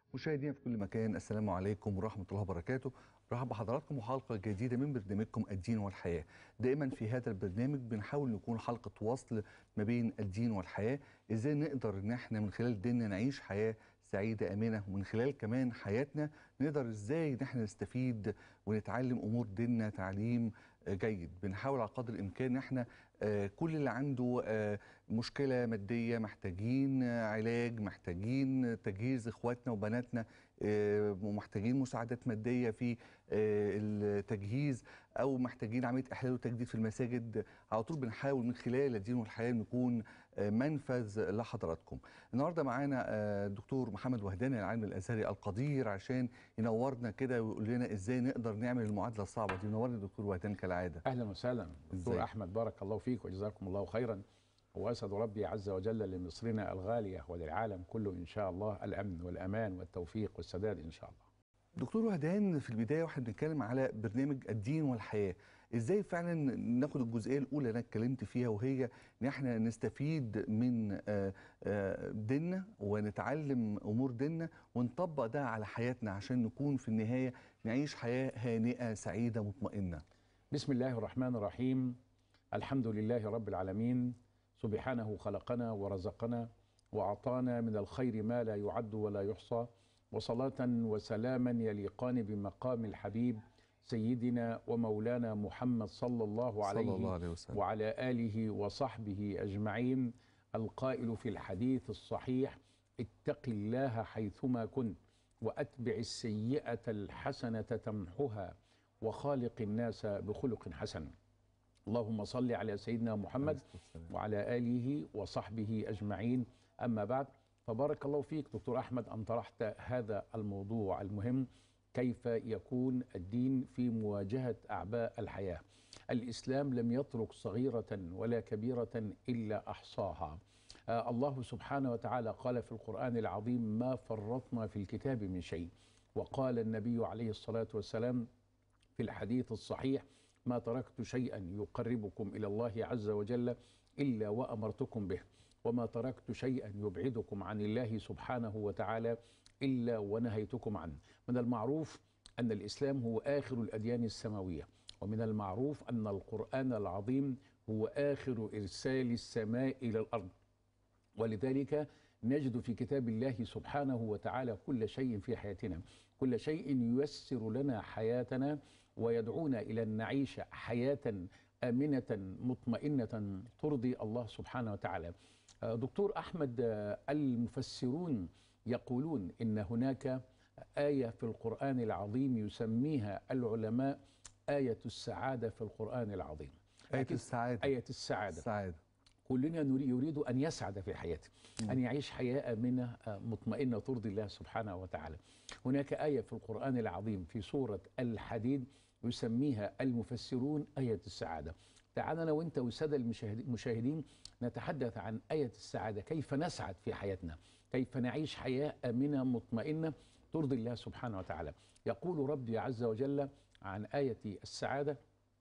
مشاهدينا في كل مكان السلام عليكم ورحمة الله وبركاته رحب بحضراتكم وحلقة جديدة من برنامجكم الدين والحياة دائما في هذا البرنامج بنحاول نكون حلقة وصل ما بين الدين والحياة ازاي نقدر ان احنا من خلال ديننا نعيش حياة سعيدة آمنة ومن خلال كمان حياتنا نقدر ازاي ان احنا نستفيد ونتعلم امور ديننا تعليم جيد بنحاول على قدر الامكان ان احنا آه، كل اللي عنده آه، مشكله ماديه محتاجين آه، علاج محتاجين تجهيز اخواتنا وبناتنا آه، ومحتاجين مساعدات ماديه في آه، التجهيز او محتاجين عمليه احلال وتجديد في المساجد على طول بنحاول من خلال الدين والحياه نكون آه، منفذ لحضراتكم النهارده معانا آه، الدكتور محمد وهداني العالم الازهري القدير عشان ينورنا كده ويقول لنا ازاي نقدر نعمل المعادله الصعبه دي منورنا دكتور وهدان كالعاده اهلا وسهلا إزاي؟ دكتور احمد بارك الله فيك وجزاكم الله خيرا واسد ربي عز وجل لمصرنا الغاليه وللعالم كله ان شاء الله الامن والامان والتوفيق والسداد ان شاء الله دكتور وهدان في البدايه واحنا بنتكلم على برنامج الدين والحياه ازاي فعلا ناخد الجزئيه الاولى اللي انا اتكلمت فيها وهي ان احنا نستفيد من آه، آه، ديننا ونتعلم امور ديننا ونطبق ده على حياتنا عشان نكون في النهايه نعيش حياه هانئه سعيده مطمئنه بسم الله الرحمن الرحيم الحمد لله رب العالمين سبحانه خلقنا ورزقنا واعطانا من الخير ما لا يعد ولا يحصى وصلاه وسلاما يليقان بمقام الحبيب سيدنا ومولانا محمد صلى الله عليه, صلى الله عليه وسلم وعلى آله وصحبه أجمعين القائل في الحديث الصحيح اتق الله حيثما كنت وأتبع السيئة الحسنة تمحها وخالق الناس بخلق حسن اللهم صل على سيدنا محمد وعلى آله وصحبه أجمعين أما بعد فبارك الله فيك دكتور أحمد أن طرحت هذا الموضوع المهم كيف يكون الدين في مواجهة أعباء الحياة الإسلام لم يترك صغيرة ولا كبيرة إلا أحصاها آه الله سبحانه وتعالى قال في القرآن العظيم ما فرطنا في الكتاب من شيء وقال النبي عليه الصلاة والسلام في الحديث الصحيح ما تركت شيئا يقربكم الى الله عز وجل الا وامرتكم به وما تركت شيئا يبعدكم عن الله سبحانه وتعالى الا ونهيتكم عنه من المعروف ان الاسلام هو اخر الاديان السماويه ومن المعروف ان القران العظيم هو اخر ارسال السماء الى الارض ولذلك نجد في كتاب الله سبحانه وتعالى كل شيء في حياتنا كل شيء ييسر لنا حياتنا ويدعونا الى ان نعيش حياه امنه مطمئنه ترضي الله سبحانه وتعالى آه، دكتور احمد آه، المفسرون يقولون ان هناك ايه في القران العظيم يسميها العلماء ايه السعاده في القران العظيم آية أكيد السعادة ايه السعاده السعادة كلنا نري- يريد ان يسعد في حياته ان يعيش حياه امنه آه، مطمئنه ترضي الله سبحانه وتعالى هناك ايه في القران العظيم في سوره الحديد يسميها المفسرون ايه السعاده تعال انا وانت والساده المشاهد- المشاهدين نتحدث عن ايه السعاده كيف نسعد في حياتنا كيف نعيش حياه امنه مطمئنه ترضي الله سبحانه وتعالى يقول ربي عز وجل عن ايه السعاده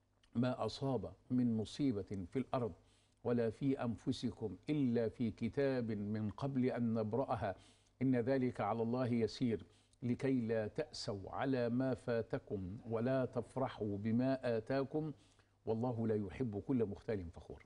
ما أصاب من مصيبة في الأرض ولا في أنفسكم إلا في كتاب من قبل أن نبرأها إن ذلك على الله يسير لكي لا تأسوا على ما فاتكم ولا تفرحوا بما آتاكم والله لا يحب كل مختال فخور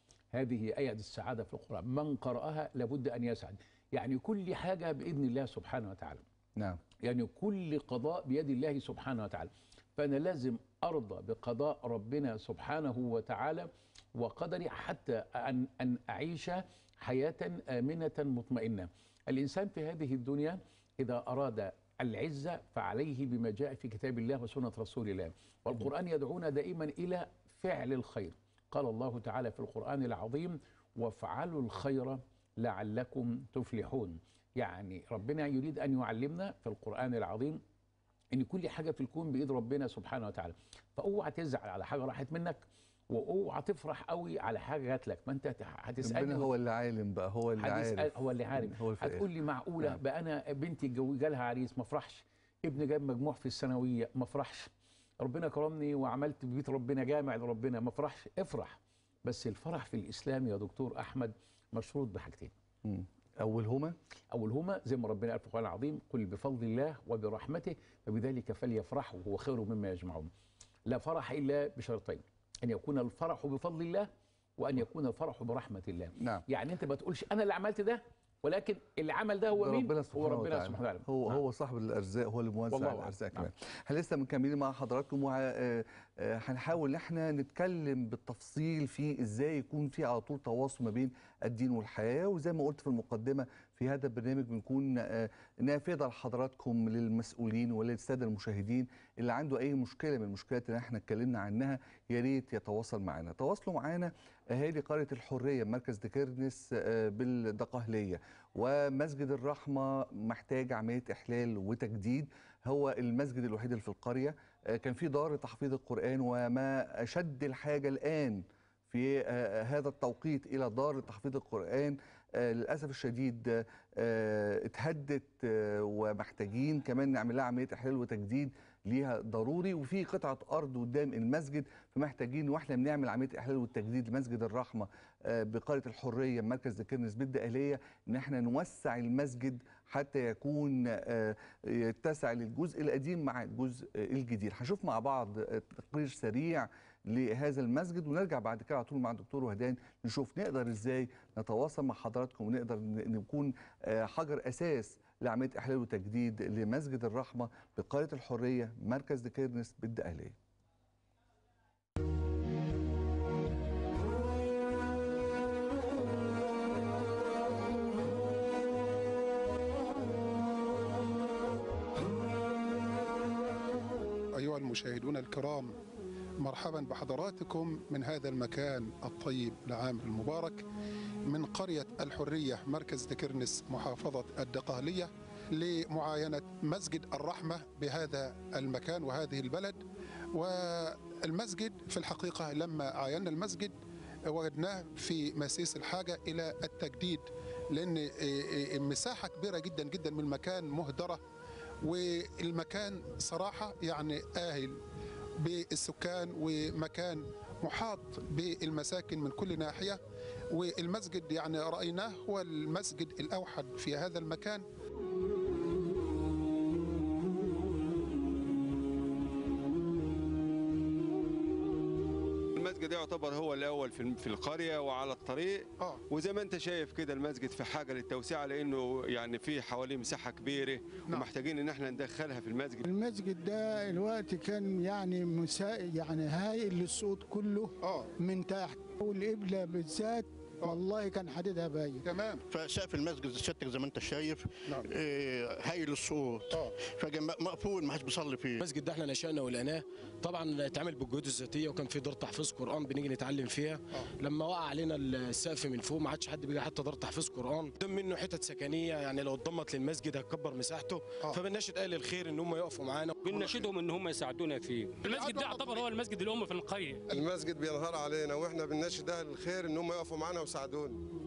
هذه آية السعادة في القرآن من قرأها لابد أن يسعد يعني كل حاجة بإذن الله سبحانه وتعالى نعم يعني كل قضاء بيد الله سبحانه وتعالى فأنا لازم أرضى بقضاء ربنا سبحانه وتعالى وقدري حتى أن, أن أعيش حياة آمنة مطمئنة الإنسان في هذه الدنيا إذا أراد العزة فعليه بما جاء في كتاب الله وسنة رسول الله والقرآن يدعونا دائما إلى فعل الخير قال الله تعالى في القرآن العظيم وافعلوا الخير لعلكم تفلحون يعني ربنا يريد أن يعلمنا في القرآن العظيم ان كل حاجه في الكون بايد ربنا سبحانه وتعالى فاوعى تزعل على حاجه راحت منك واوعى تفرح قوي على حاجه جات لك ما انت هت- هتسالني ربنا هو اللي عالم بقى هو اللي هتسأل عارف هو اللي عارف هو الفقير. هتقول لي معقوله نعم. بقى انا بنتي جو- جالها عريس ما افرحش ابني جاب مجموع في الثانويه ما افرحش ربنا كرمني وعملت بيت ربنا جامع لربنا ما افرحش افرح بس الفرح في الاسلام يا دكتور احمد مشروط بحاجتين مم. اولهما اولهما زي ما ربنا قال في القران العظيم قل بفضل الله وبرحمته فبذلك فليفرحوا هو خير مما يجمعون لا فرح الا بشرطين ان يكون الفرح بفضل الله وان يكون الفرح برحمه الله نعم يعني انت ما تقولش انا اللي عملت ده ولكن العمل ده هو مين ربنا هو سبحانه ربنا وتعالى. سبحانه وتعالى هو نعم. هو صاحب الارزاق هو اللي موزع والله أعلم. الارزاق نعم. كمان احنا لسه مكملين مع حضراتكم وع- آه، آه، هنحاول ان احنا نتكلم بالتفصيل في ازاي يكون في على طول تواصل ما بين الدين والحياه وزي ما قلت في المقدمه في هذا البرنامج بنكون آه، نافذه لحضراتكم للمسؤولين وللساده المشاهدين اللي عنده اي مشكله من المشكلات اللي احنا اتكلمنا عنها يا ريت يتواصل معنا تواصلوا معنا اهالي قريه الحريه مركز دكرنس آه، بالدقهليه ومسجد الرحمه محتاج عمليه احلال وتجديد هو المسجد الوحيد اللي في القريه آه، كان في دار تحفيظ القران وما اشد الحاجه الان في آه، هذا التوقيت الى دار تحفيظ القران آه، للاسف الشديد آه، آه، اتهدت آه، ومحتاجين كمان نعمل لها عمليه احلال وتجديد ليها ضروري وفي قطعه ارض قدام المسجد فمحتاجين واحنا بنعمل عمليه الاحلال والتجديد لمسجد الرحمه آه، بقريه الحريه مركز ذكرنس بالدقهليه ان احنا نوسع المسجد حتى يكون آه، يتسع للجزء القديم مع الجزء الجديد هنشوف مع بعض آه، تقرير سريع لهذا المسجد ونرجع بعد كده على طول مع الدكتور وهدان نشوف نقدر ازاي نتواصل مع حضراتكم ونقدر ن- نكون آه، حجر اساس لعمليه احلال وتجديد لمسجد الرحمه بقريه الحريه مركز دكيرنس بالدقهليه أيها المشاهدون الكرام مرحبا بحضراتكم من هذا المكان الطيب العام المبارك من قرية الحرية مركز تكرنس محافظة الدقهلية لمعاينة مسجد الرحمة بهذا المكان وهذه البلد والمسجد في الحقيقة لما عاينا المسجد وجدناه في مسيس الحاجة إلى التجديد لأن مساحة كبيرة جدا جدا من المكان مهدرة والمكان صراحة يعني آهل بالسكان ومكان محاط بالمساكن من كل ناحية والمسجد يعني رأيناه هو المسجد الأوحد في هذا المكان المسجد يعتبر هو الاول في في القريه وعلى الطريق آه. وزي ما انت شايف كده المسجد في حاجه للتوسعه لانه يعني في حواليه مساحه كبيره نعم. ومحتاجين ان احنا ندخلها في المسجد المسجد ده الوقت كان يعني مسا... يعني هايل للصوت كله آه من تحت والقبله بالذات والله كان حديدها باين تمام فسقف المسجد سيادتك زي ما انت شايف نعم. آه، هايل الصوت آه. فمقفول ما حدش بيصلي فيه المسجد ده احنا نشأنا ولقناه طبعا اتعمل بالجهود الذاتيه وكان في دار تحفيظ قران بنيجي نتعلم فيها لما وقع علينا السقف من فوق ما عادش حد بيجي حتى دار تحفيظ قران قدام منه حتت سكنيه يعني لو اتضمت للمسجد هتكبر مساحته آه. فبناشد اهل الخير ان هم يقفوا معانا بنناشدهم ان هم يساعدونا فيه المسجد ده يعتبر هو المسجد الام في القريه المسجد بينهار علينا واحنا بنناشد اهل الخير ان هم يقفوا معانا ويساعدونا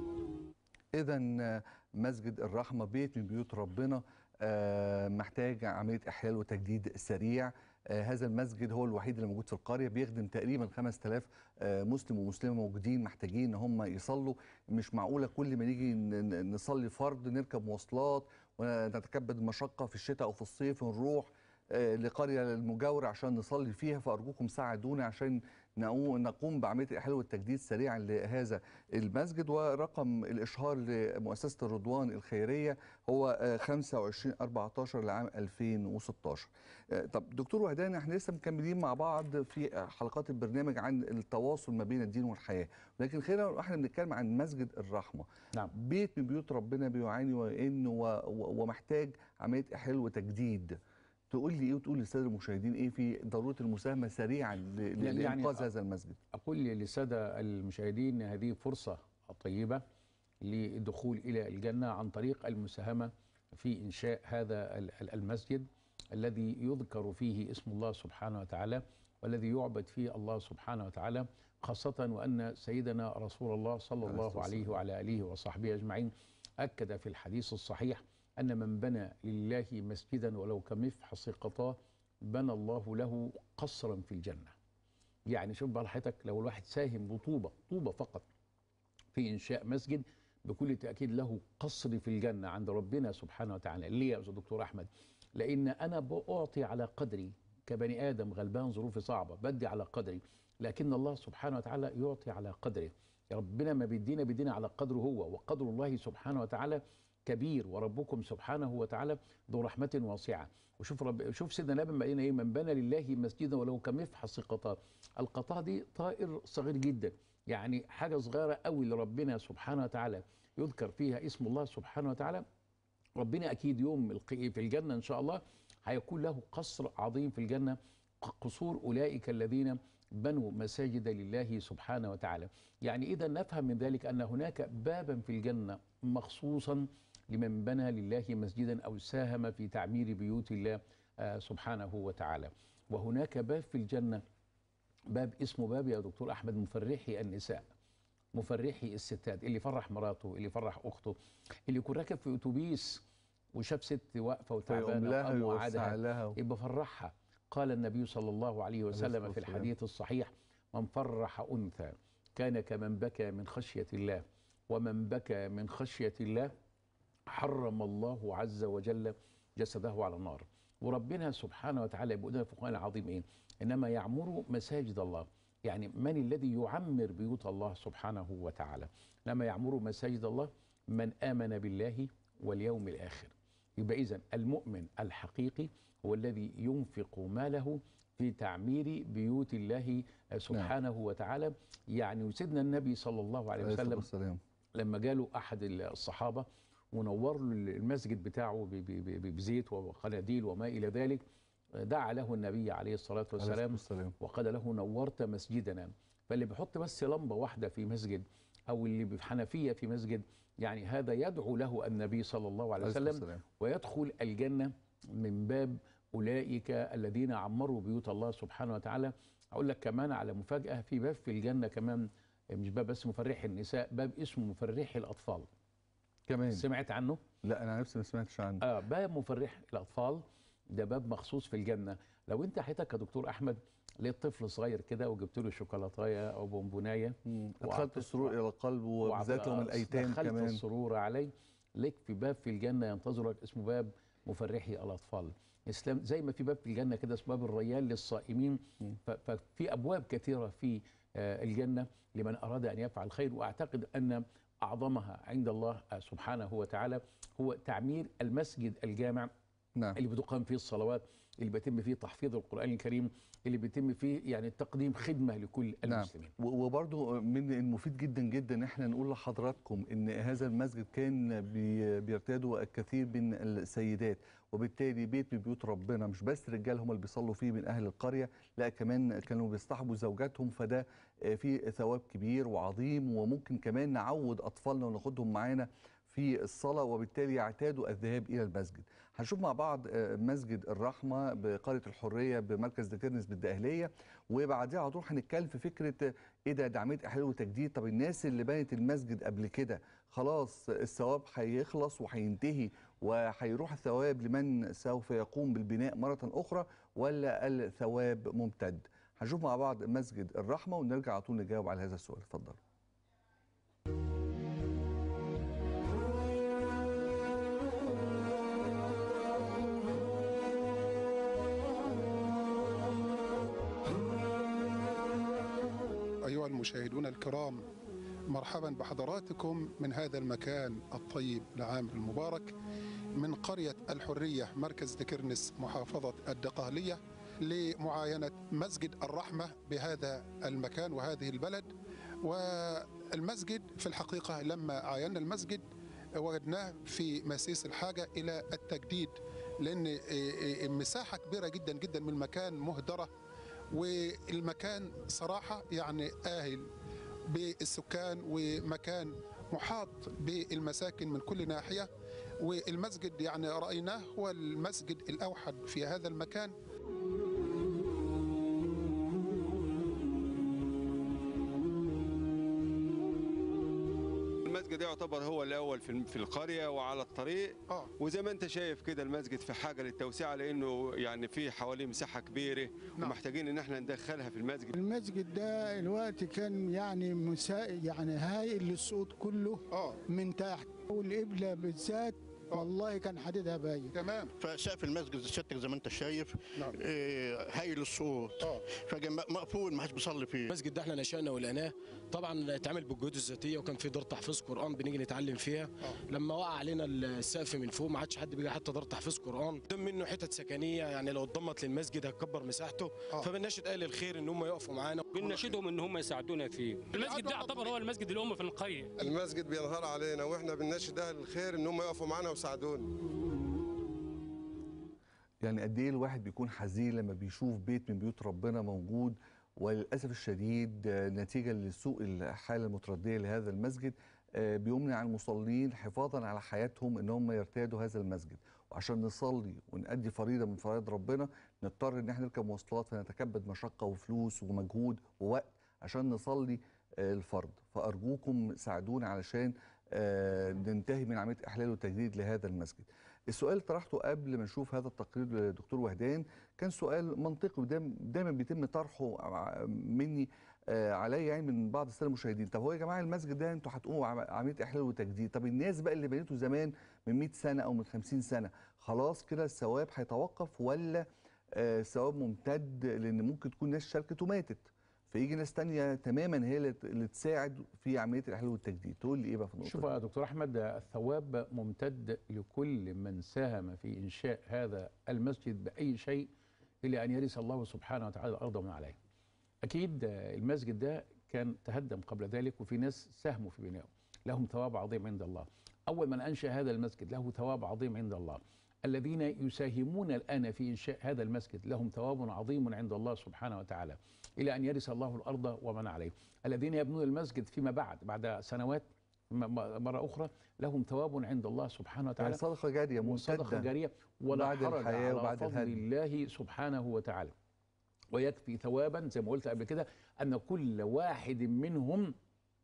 اذا مسجد الرحمه بيت من بيوت ربنا آه، محتاج عمليه احلال وتجديد سريع آه، هذا المسجد هو الوحيد اللي موجود في القريه بيخدم تقريبا 5000 آه، مسلم ومسلمه موجودين محتاجين ان هم يصلوا مش معقوله كل ما نيجي ن- ن- نصلي فرض نركب مواصلات ونتكبد المشقه في الشتاء او في الصيف ونروح آه، لقريه المجاوره عشان نصلي فيها فارجوكم ساعدونا عشان نقو- نقوم بعمليه الاحلال والتجديد سريعا لهذا المسجد ورقم الاشهار لمؤسسه الرضوان الخيريه هو آه، 25 14 لعام 2016 آه، طب دكتور وهدان احنا لسه مكملين مع بعض في حلقات البرنامج عن التواصل ما بين الدين والحياه لكن خلينا احنا بنتكلم عن مسجد الرحمه نعم. بيت من بيوت ربنا بيعاني وان و- و- ومحتاج عمليه احلال وتجديد تقول لي ايه وتقول للساده المشاهدين ايه في ضروره المساهمه سريعا ل- ل- يعني- يعني لانقاذ أ- هذا المسجد أقول للسادة المشاهدين هذه فرصة طيبة للدخول إلى الجنة عن طريق المساهمة في إنشاء هذا ال- ال- المسجد الذي يذكر فيه اسم الله سبحانه وتعالى والذي يعبد فيه الله سبحانه وتعالى خاصة وأن سيدنا رسول الله صلى عليه الله الصلاة عليه وعلى آله وصحبه أجمعين أكد في الحديث الصحيح أن من بنى لله مسجدا ولو كمفحص قطاه بنى الله له قصرا في الجنة يعني شوف بقى حضرتك لو الواحد ساهم بطوبة طوبة فقط في إنشاء مسجد بكل تاكيد له قصر في الجنه عند ربنا سبحانه وتعالى ليه يا استاذ دكتور احمد لان انا بعطي على قدري كبني ادم غلبان ظروفي صعبه بدي على قدري لكن الله سبحانه وتعالى يعطي على قدره ربنا ما بيدينا بيدينا على قدره هو وقدر الله سبحانه وتعالى كبير وربكم سبحانه وتعالى ذو رحمة واسعة وشوف رب شوف سيدنا النبي قال ايه من بنى لله مسجدا ولو كمفحص قطار القطار دي طائر صغير جدا يعني حاجة صغيرة قوي لربنا سبحانه وتعالى يذكر فيها اسم الله سبحانه وتعالى ربنا اكيد يوم القي- في الجنة ان شاء الله هيكون له قصر عظيم في الجنة قصور اولئك الذين بنوا مساجد لله سبحانه وتعالى يعني اذا نفهم من ذلك ان هناك بابا في الجنة مخصوصا لمن بنى لله مسجدا او ساهم في تعمير بيوت الله آه، سبحانه وتعالى وهناك باب في الجنه باب اسمه باب يا دكتور احمد مفرحي النساء مفرحي الستات اللي يفرح مراته اللي يفرح اخته اللي يكون راكب في اتوبيس وشاف ست واقفه فيقوم وتعبانه لها وقام يوسع وعدها لها يبقى فرحها قال النبي صلى الله عليه وسلم في والسلام. الحديث الصحيح من فرح انثى كان كمن بكى من خشيه الله ومن بكى من خشيه الله حرم الله عز وجل جسده على النار وربنا سبحانه وتعالى بيقول لنا في القرآن العظيم إيه إنما يعمر مساجد الله يعني من الذي يعمر بيوت الله سبحانه وتعالى لما يعمر مساجد الله من آمن بالله واليوم الآخر يبقى إذن المؤمن الحقيقي هو الذي ينفق ماله في تعمير بيوت الله سبحانه وتعالى يعني سيدنا النبي صلى الله عليه عليه الصلاة وسلم والسلام لما جاله احد الصحابه ونور له المسجد بتاعه ب- ب- ب- بزيت وقناديل وما الى ذلك دعا له النبي عليه الصلاه عليه الصلاة والسلام والسلام وقال له نورت مسجدنا فاللي بيحط بس لمبه واحده في مسجد او اللي بحنفيه في مسجد يعني هذا يدعو له النبي صلى الله عليه عليه الصلاة وسلم والسلام. ويدخل الجنه من باب اولئك الذين عمروا بيوت الله سبحانه وتعالى اقول لك كمان على مفاجاه في باب في الجنه كمان مش باب بس مفرح النساء باب اسمه مفرح الاطفال كمان سمعت عنه لا انا نفسي ما سمعتش عنه اه باب مفرح الاطفال ده باب مخصوص في الجنه لو انت حياتك يا دكتور احمد لقيت طفل صغير كده وجبت له شوكولاتايه او بونبونايه ادخلت السرور الى القلب وبالذات لهم الايتام دخلت كمان السرور عليه لك في باب في الجنه ينتظرك اسمه باب مفرحي الاطفال اسلام زي ما في باب في الجنه كده اسمه باب الريان للصائمين ف- ففي ابواب كثيره في آه، الجنه لمن اراد ان يفعل خير واعتقد ان اعظمها عند الله آه، سبحانه وتعالى هو تعمير المسجد الجامع نعم اللي بتقام فيه الصلوات اللي بيتم فيه تحفيظ القرآن الكريم اللي بيتم فيه يعني تقديم خدمة لكل نعم المسلمين و- وبرضو من المفيد جدا جدا ان احنا نقول لحضراتكم ان هذا المسجد كان بي- بيرتاده الكثير من السيدات وبالتالي بيت من بيوت ربنا مش بس رجال هم اللي بيصلوا فيه من اهل القريه لا كمان كانوا بيصطحبوا زوجاتهم فده آه، فيه ثواب كبير وعظيم وممكن كمان نعود اطفالنا وناخدهم معانا في الصلاة وبالتالي يعتادوا الذهاب إلى المسجد هنشوف مع بعض آه، مسجد الرحمة بقرية الحرية بمركز دكرنس بالدقهلية وبعديها على طول هنتكلم في فكرة آه، إيه ده دعمية إحلال وتجديد طب الناس اللي بنت المسجد قبل كده خلاص الثواب هيخلص وهينتهي وهيروح الثواب لمن سوف يقوم بالبناء مرة أخرى ولا الثواب ممتد هنشوف مع بعض مسجد الرحمة ونرجع على طول نجاوب على هذا السؤال اتفضل أيها المشاهدون الكرام مرحبا بحضراتكم من هذا المكان الطيب العامر المبارك من قرية الحرية مركز دكرنس محافظة الدقهلية لمعاينة مسجد الرحمة بهذا المكان وهذه البلد والمسجد في الحقيقة لما عاينا المسجد وجدناه في مسيس الحاجة إلى التجديد لأن مساحة كبيرة جدا جدا من المكان مهدرة والمكان صراحة يعني آهل بالسكان ومكان محاط بالمساكن من كل ناحية والمسجد يعني رأيناه هو المسجد الأوحد في هذا المكان المسجد يعتبر هو الاول في في القريه وعلى الطريق اه وزي ما انت شايف كده المسجد في حاجه للتوسعه لانه يعني في حواليه مساحه كبيره نعم. ومحتاجين ان احنا ندخلها في المسجد المسجد ده الوقت كان يعني مسا يعني هايل للصوت كله اه من تحت والقبله بالذات والله كان حديدها باين تمام فسقف المسجد سيادتك زي ما انت شايف نعم. آه، هايل الصوت اه فكان مقفول ما حدش بيصلي فيه المسجد ده احنا نشأنا ولقناه طبعا اتعمل بالجهود الذاتيه وكان في دار تحفيظ قران بنيجي نتعلم فيها لما وقع علينا السقف من فوق ما عادش حد بيجي حتى دار تحفيظ قران قدام منه حتت سكنيه يعني لو اتضمت للمسجد هتكبر مساحته آه. فبناشد اهل الخير ان هم يقفوا معانا بنناشدهم ان هم يساعدونا فيه المسجد ده يعتبر هو المسجد الام في القريه المسجد بينهار علينا واحنا بنناشد اهل الخير ان هم يقفوا معانا ويساعدونا يعني قد ايه الواحد بيكون حزين لما بيشوف بيت من بيوت ربنا موجود وللاسف الشديد آه، نتيجه لسوء الحاله المترديه لهذا المسجد آه، بيمنع المصلين حفاظا على حياتهم ان هم يرتادوا هذا المسجد وعشان نصلي ونأدي فريضه من فرائض ربنا نضطر ان احنا نركب مواصلات فنتكبد مشقه وفلوس ومجهود ووقت عشان نصلي آه، الفرض فارجوكم ساعدونا علشان آه، ننتهي من عمليه احلال وتجديد لهذا المسجد. السؤال اللي طرحته قبل ما نشوف هذا التقرير لدكتور وهدان كان سؤال منطقي ودايما دايما بيتم طرحه ع- مني آه، عليا يعني من بعض الساده المشاهدين طب هو يا جماعه المسجد ده انتوا هتقوموا عم- عمليه احلال وتجديد طب الناس بقى اللي بنيته زمان من 100 سنه او من 50 سنه خلاص كده الثواب هيتوقف ولا آه، الثواب ممتد لان ممكن تكون ناس شاركت وماتت فيجي ناس تانية تماما هي اللي- اللي تساعد في عمليه الاحلال والتجديد تقول لي ايه بقى في النقطه شوف دي؟ يا دكتور احمد الثواب ممتد لكل من ساهم في انشاء هذا المسجد باي شيء الى ان يرث الله سبحانه وتعالى الارض ومن عليها. اكيد المسجد ده كان تهدم قبل ذلك وفي ناس ساهموا في بنائه لهم ثواب عظيم عند الله. اول من انشا هذا المسجد له ثواب عظيم عند الله. الذين يساهمون الان في انشاء هذا المسجد لهم ثواب عظيم عند الله سبحانه وتعالى الى ان يرث الله الارض ومن عليه. الذين يبنون المسجد فيما بعد بعد سنوات م- م- مرة أخرى لهم ثواب عند الله سبحانه يعني وتعالى صدقه جاريه وصدقة ممتده جارية ولا بعد حرج الحياة على وبعد فضل الهدم. الله سبحانه وتعالى ويكفي ثوابا زي ما قلت قبل كده أن كل واحد منهم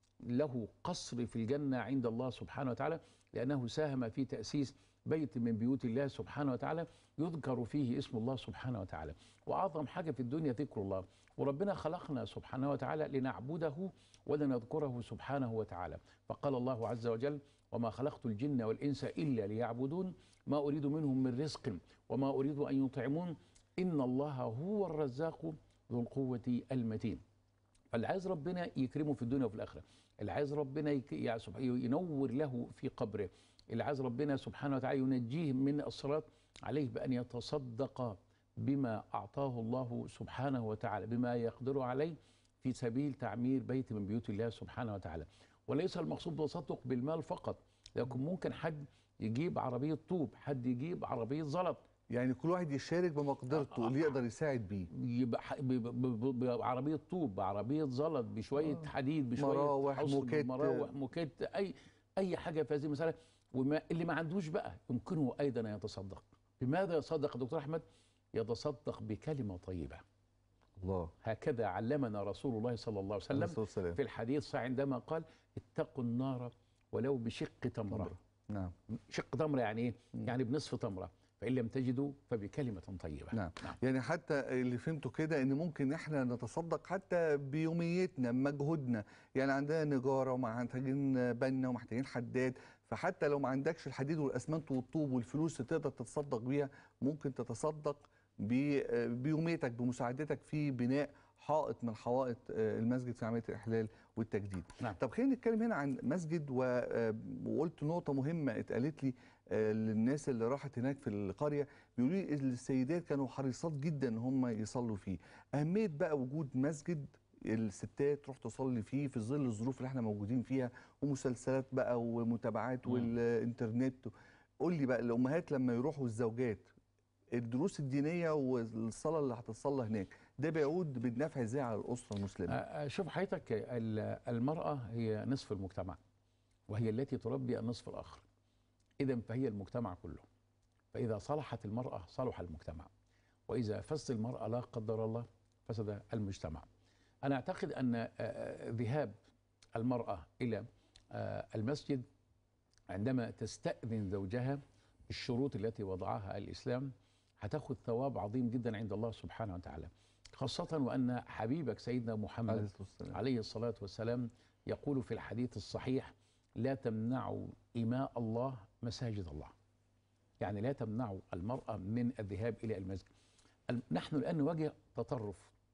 له قصر في الجنة عند الله سبحانه وتعالى لأنه ساهم في تأسيس بيت من بيوت الله سبحانه وتعالى يذكر فيه اسم الله سبحانه وتعالى وأعظم حاجة في الدنيا ذكر الله وربنا خلقنا سبحانه وتعالى لنعبده ولنذكره سبحانه وتعالى فقال الله عز وجل وما خلقت الجن والإنس إلا ليعبدون ما أريد منهم من رزق وما أريد أن يطعمون إن الله هو الرزاق ذو القوة المتين فاللي عايز ربنا يكرمه في الدنيا وفي الآخرة اللي عايز ربنا يك- يعني سبح- ينور له في قبره اللي عايز ربنا سبحانه وتعالى ينجيه من الصراط عليه بأن يتصدق بما أعطاه الله سبحانه وتعالى بما يقدر عليه في سبيل تعمير بيت من بيوت الله سبحانه وتعالى وليس المقصود بالتصدق بالمال فقط لكن ممكن حد يجيب عربية طوب حد يجيب عربية زلط يعني كل واحد يشارك بمقدرته اللي يقدر يساعد بيه يبقى ح- ب- ب- ب- بعربية طوب بعربية زلط بشوية حديد بشوية مراوح، حصن، موكيت. مراوح موكيت أي أي حاجة في هذه المسألة وما اللي ما عندوش بقى يمكنه أيضا أن يتصدق بماذا يتصدق يا دكتور أحمد؟ يتصدق بكلمة طيبة الله هكذا علمنا رسول الله صلى الله عليه عليه وسلم الصلاة والسلام. في الحديث عندما قال اتقوا النار ولو بشق تمرة نعم شق تمرة يعني ايه؟ يعني بنصف تمرة فإن لم تجدوا فبكلمة طيبة نعم. يعني حتى اللي فهمته كده ان ممكن احنا نتصدق حتى بيوميتنا بمجهودنا يعني عندنا نجاره ومحتاجين بنا ومحتاجين حداد فحتى لو ما عندكش الحديد والاسمنت والطوب والفلوس اللي تقدر تتصدق بيها ممكن تتصدق ب- بيوميتك بمساعدتك في بناء حائط من حوائط آه، المسجد في عمليه الاحلال والتجديد. نعم. طب خلينا نتكلم هنا عن مسجد و- آه، وقلت نقطه مهمه اتقالت لي آه، للناس اللي راحت هناك في القريه بيقولوا لي السيدات كانوا حريصات جدا ان هم يصلوا فيه. اهميه بقى وجود مسجد الستات تروح تصلي فيه في ظل الظروف اللي احنا موجودين فيها ومسلسلات بقى ومتابعات مم. والانترنت قول لي بقى الامهات لما يروحوا الزوجات الدروس الدينيه والصلاه اللي هتتصلى هناك ده بيعود بالنفع ازاي على الاسره المسلمه؟ آه، آه، شوف حضرتك ال- المرأة هي نصف المجتمع وهي التي تربي النصف الآخر إذا فهي المجتمع كله فإذا صلحت المرأة صلح المجتمع وإذا فسد المرأة لا قدر الله فسد المجتمع أنا أعتقد أن آه، آه، ذهاب المرأة إلى آه، المسجد عندما تستأذن زوجها الشروط التي وضعها الإسلام هتاخد ثواب عظيم جدا عند الله سبحانه وتعالى خاصة وأن حبيبك سيدنا عليه محمد الصلاة والسلام. عليه الصلاة والسلام يقول في الحديث الصحيح لا تمنعوا إماء الله مساجد الله يعني لا تمنعوا المرأة من الذهاب إلى المسجد الم- نحن الآن نواجه تطرف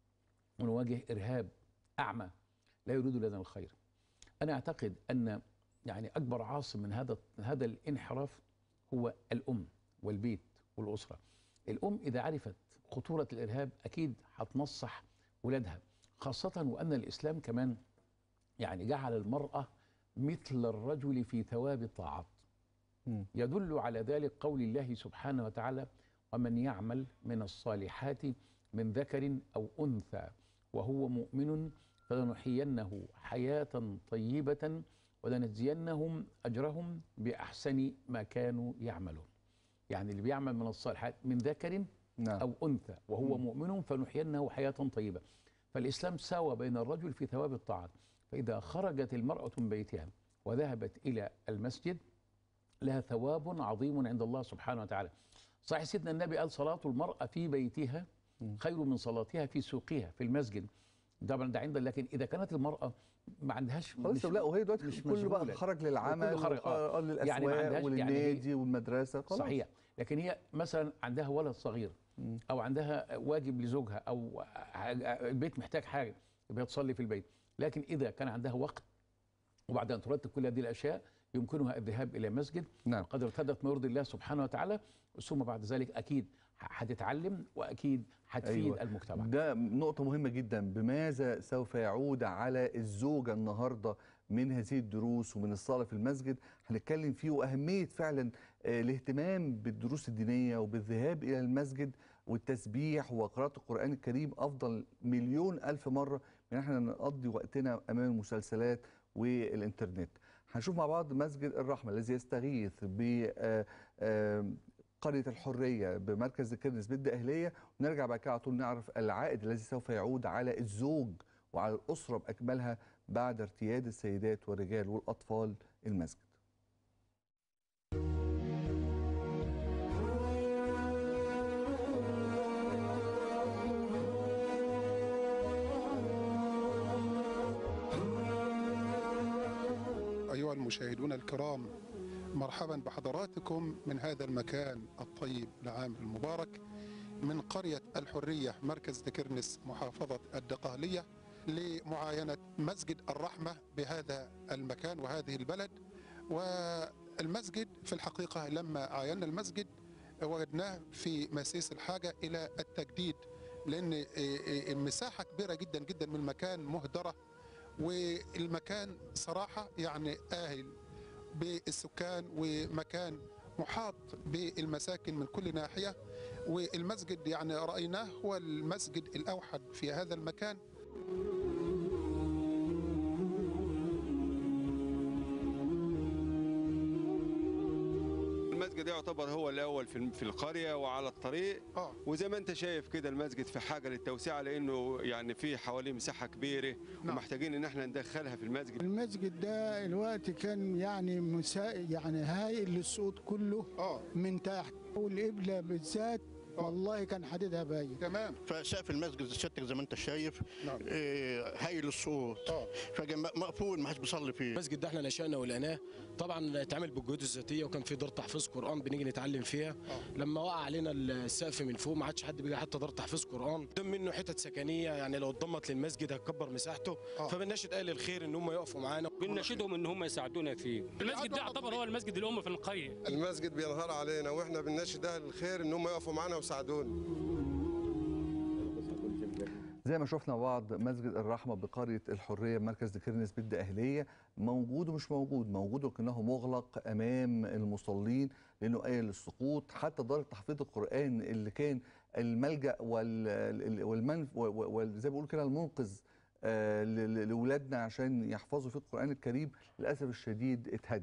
ونواجه إرهاب أعمى لا يريد لنا الخير أنا أعتقد أن يعني أكبر عاصم من هذا هذا الانحراف هو الأم والبيت والأسرة الأم إذا عرفت خطورة الإرهاب أكيد هتنصح ولادها خاصة وأن الإسلام كمان يعني جعل المرأة مثل الرجل في ثواب الطاعات مم. يدل على ذلك قول الله سبحانه وتعالى ومن يعمل من الصالحات من ذكر أو أنثى وهو مؤمن فلنحيينه حياة طيبة ولنجزينهم أجرهم بأحسن ما كانوا يعملون يعني اللي بيعمل من الصالحات من ذكر نعم أو أنثى وهو مؤمن فنحيينه حياة طيبة فالإسلام ساوى بين الرجل في ثواب الطاعات فإذا خرجت المرأة من بيتها وذهبت إلى المسجد لها ثواب عظيم عند الله سبحانه وتعالى صحيح سيدنا النبي قال صلاة المرأة في بيتها خير من صلاتها في سوقها في المسجد طبعا ده عند لكن إذا كانت المرأة ما عندهاش خلاص لا وهي دلوقتي مش كله بقى مشغولة. خرج للعمل وكله خرج، آه. وخرج للاسواق يعني ما عندهاش- يعني هي- وللنادي والمدرسه خلاص صحيح لكن هي مثلا عندها ولد صغير مم. او عندها واجب لزوجها او حاجة- البيت محتاج حاجه يبقى تصلي في البيت لكن اذا كان عندها وقت وبعد ان ترتب كل هذه الاشياء يمكنها الذهاب الى مسجد نعم قد ارتدت ما يرضي الله سبحانه وتعالى ثم بعد ذلك اكيد هتتعلم واكيد هتفيد أيوة. المجتمع ده نقطة مهمة جدا بماذا سوف يعود على الزوجة النهاردة من هذه الدروس ومن الصلاة في المسجد هنتكلم فيه وأهمية فعلا آه، الاهتمام بالدروس الدينية وبالذهاب إلى المسجد والتسبيح وقراءة القرآن الكريم أفضل مليون ألف مرة من احنا نقضي وقتنا أمام المسلسلات والإنترنت هنشوف مع بعض مسجد الرحمة الذي يستغيث ب آه، آه، قرية الحرية بمركز كرنس بيد أهلية ونرجع بعد كده على طول نعرف العائد الذي سوف يعود على الزوج وعلى الأسرة بأكملها بعد ارتياد السيدات والرجال والأطفال المسجد أيها المشاهدون الكرام مرحبا بحضراتكم من هذا المكان الطيب العام المبارك من قرية الحرية مركز تكرنس محافظة الدقهلية لمعاينة مسجد الرحمة بهذا المكان وهذه البلد والمسجد في الحقيقة لما عاينا المسجد وجدناه في مسيس الحاجة إلى التجديد لأن مساحة كبيرة جدا جدا من المكان مهدرة والمكان صراحة يعني آهل بالسكان ومكان محاط بالمساكن من كل ناحية والمسجد يعني رأيناه هو المسجد الأوحد في هذا المكان المسجد يعتبر هو الاول في في القريه وعلى الطريق آه. وزي ما انت شايف كده المسجد في حاجه للتوسعه لانه يعني في حواليه مساحه كبيره نعم. ومحتاجين ان احنا ندخلها في المسجد المسجد ده الوقت كان يعني مسا... يعني هايل للصوت كله آه من تحت والقبلة بالذات والله كان حديدها باين تمام فسقف المسجد سيادتك زي ما انت شايف نعم آه، هايل الصوت آه فمقفول ما حدش بيصلي فيه المسجد ده احنا نشأنا ولقيناه طبعا اتعمل بالجهود الذاتيه وكان في دار تحفيظ قران بنيجي نتعلم فيها لما وقع علينا السقف من فوق ما عادش حد بيجي حتى دار تحفيظ قران قدام منه حتت سكنيه يعني لو اتضمت للمسجد هتكبر مساحته آه. فبناشد اهل الخير ان هم يقفوا معانا بنناشدهم ان هم يساعدونا فيه المسجد ده يعتبر هو المسجد الام في القريه المسجد بينهار علينا واحنا بنناشد اهل الخير ان هم يقفوا معانا ويساعدونا زي ما شفنا بعض مسجد الرحمة بقرية الحرية مركز كرنس بيد أهلية موجود ومش موجود موجود ولكنه مغلق أمام المصلين لأنه قايل للسقوط حتى دار تحفيظ القرآن اللي كان الملجأ وال والمن وزي ما بيقولوا كده المنقذ آه، ل- ل- لأولادنا عشان يحفظوا في القرآن الكريم للأسف الشديد اتهد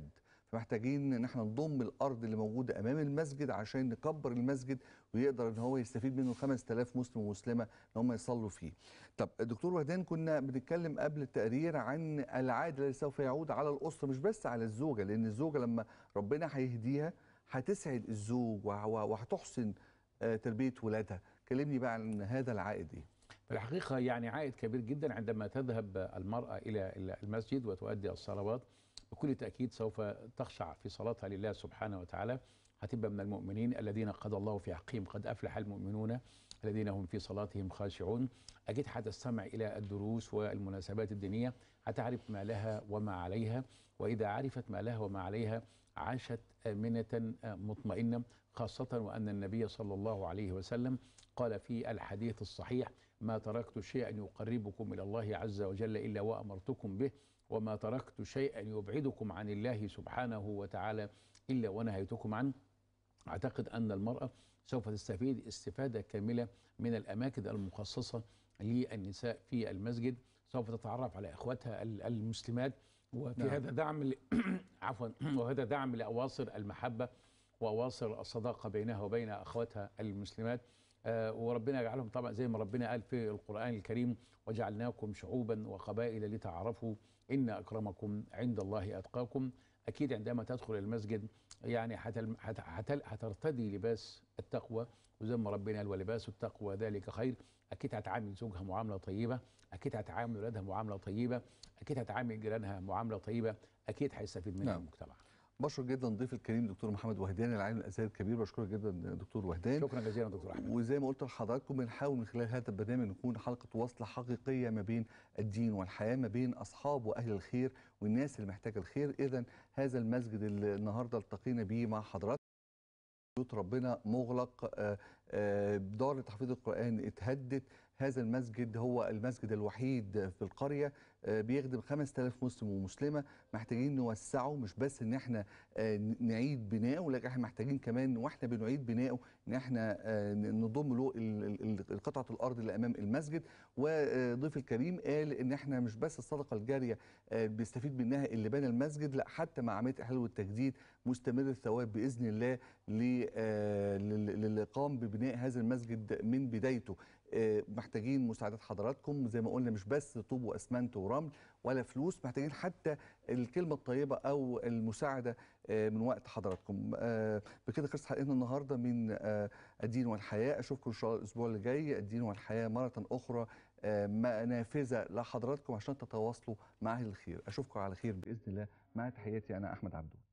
فمحتاجين ان احنا نضم الارض اللي موجوده امام المسجد عشان نكبر المسجد ويقدر ان هو يستفيد منه 5000 مسلم ومسلمه ان هم يصلوا فيه. طب دكتور وهدان كنا بنتكلم قبل التقرير عن العائد الذي سوف يعود على الاسره مش بس على الزوجه لان الزوجه لما ربنا هيهديها هتسعد الزوج وه- وهتحسن آه، تربيه ولادها. كلمني بقى عن هذا العائد ايه؟ في الحقيقة يعني عائد كبير جدا عندما تذهب المرأة إلى إلى المسجد وتؤدي الصلوات بكل تأكيد سوف تخشع في صلاتها لله سبحانه وتعالى هتبقى من المؤمنين الذين قضى الله في حقهم قد أفلح المؤمنون الذين هم في صلاتهم خاشعون أكيد هتستمع إلى الدروس والمناسبات الدينية هتعرف ما لها وما عليها وإذا عرفت ما لها وما عليها عاشت آمنة آه، مطمئنة خاصة وأن النبي صلى الله عليه وسلم قال في الحديث الصحيح ما تركت شيئا يقربكم إلى الله عز وجل إلا وأمرتكم به وما تركت شيئا يبعدكم عن الله سبحانه وتعالى إلا ونهيتكم عنه أعتقد أن المرأة سوف تستفيد استفادة كاملة من الأماكن المخصصة للنساء في المسجد سوف تتعرف على إخواتها ال- المسلمات وفي نعم. هذا دعم ل- عفوا وهذا دعم لأواصر المحبة وأواصر الصداقة بينها وبين أخواتها المسلمات آه، وربنا يجعلهم طبعا زي ما ربنا قال في القرآن الكريم وجعلناكم شعوبا وقبائل لتعارفوا إن أكرمكم عند الله أتقاكم أكيد عندما تدخل المسجد يعني هتل- هت- هتل- هترتدي لباس التقوى وزي ما ربنا قال ولباس التقوى ذلك خير أكيد هتعامل زوجها معاملة طيبة أكيد هتعامل ولادها معاملة طيبة أكيد هتعامل جيرانها معاملة طيبة أكيد هيستفيد منها نعم. المجتمع بشكر جدا ضيف الكريم دكتور محمد وهدان العالم الازهري الكبير بشكرك جدا دكتور وهدان شكرا جزيلا دكتور أحمد وزي ما قلت لحضراتكم بنحاول من خلال هذا البرنامج نكون حلقه وصل حقيقيه ما بين الدين والحياه ما بين اصحاب واهل الخير والناس اللي محتاجه الخير اذا هذا المسجد اللي النهارده التقينا بيه مع حضراتكم بيوت ربنا مغلق آه، آه، دار لتحفيظ القرآن اتهدت هذا المسجد هو المسجد الوحيد في القرية آه، بيخدم 5000 مسلم ومسلمة محتاجين نوسعه مش بس ان احنا آه، نعيد بنائه لكن احنا محتاجين كمان واحنا بنعيد بنائه ان احنا آه، نضم له ال- ال- ال- قطعة الارض اللي امام المسجد وضيف الكريم قال ان احنا مش بس الصدقة الجارية آه، بيستفيد منها اللي بنى المسجد لا حتى مع عملية الاحلال والتجديد مستمر الثواب باذن الله ل- آه، لل- للي قام ببناء هذا المسجد من بدايته آه، محتاجين مساعدات حضراتكم زي ما قلنا مش بس طوب واسمنت ورمل ولا فلوس محتاجين حتى الكلمه الطيبه او المساعده آه، من وقت حضراتكم آه، بكده خلصت حلقتنا النهارده من آه، الدين والحياه اشوفكم ان شاء الله الاسبوع اللي جاي الدين والحياه مره اخرى آه، ما- نافذه لحضراتكم عشان تتواصلوا مع اهل الخير اشوفكم على خير باذن الله مع تحياتي انا احمد عبدو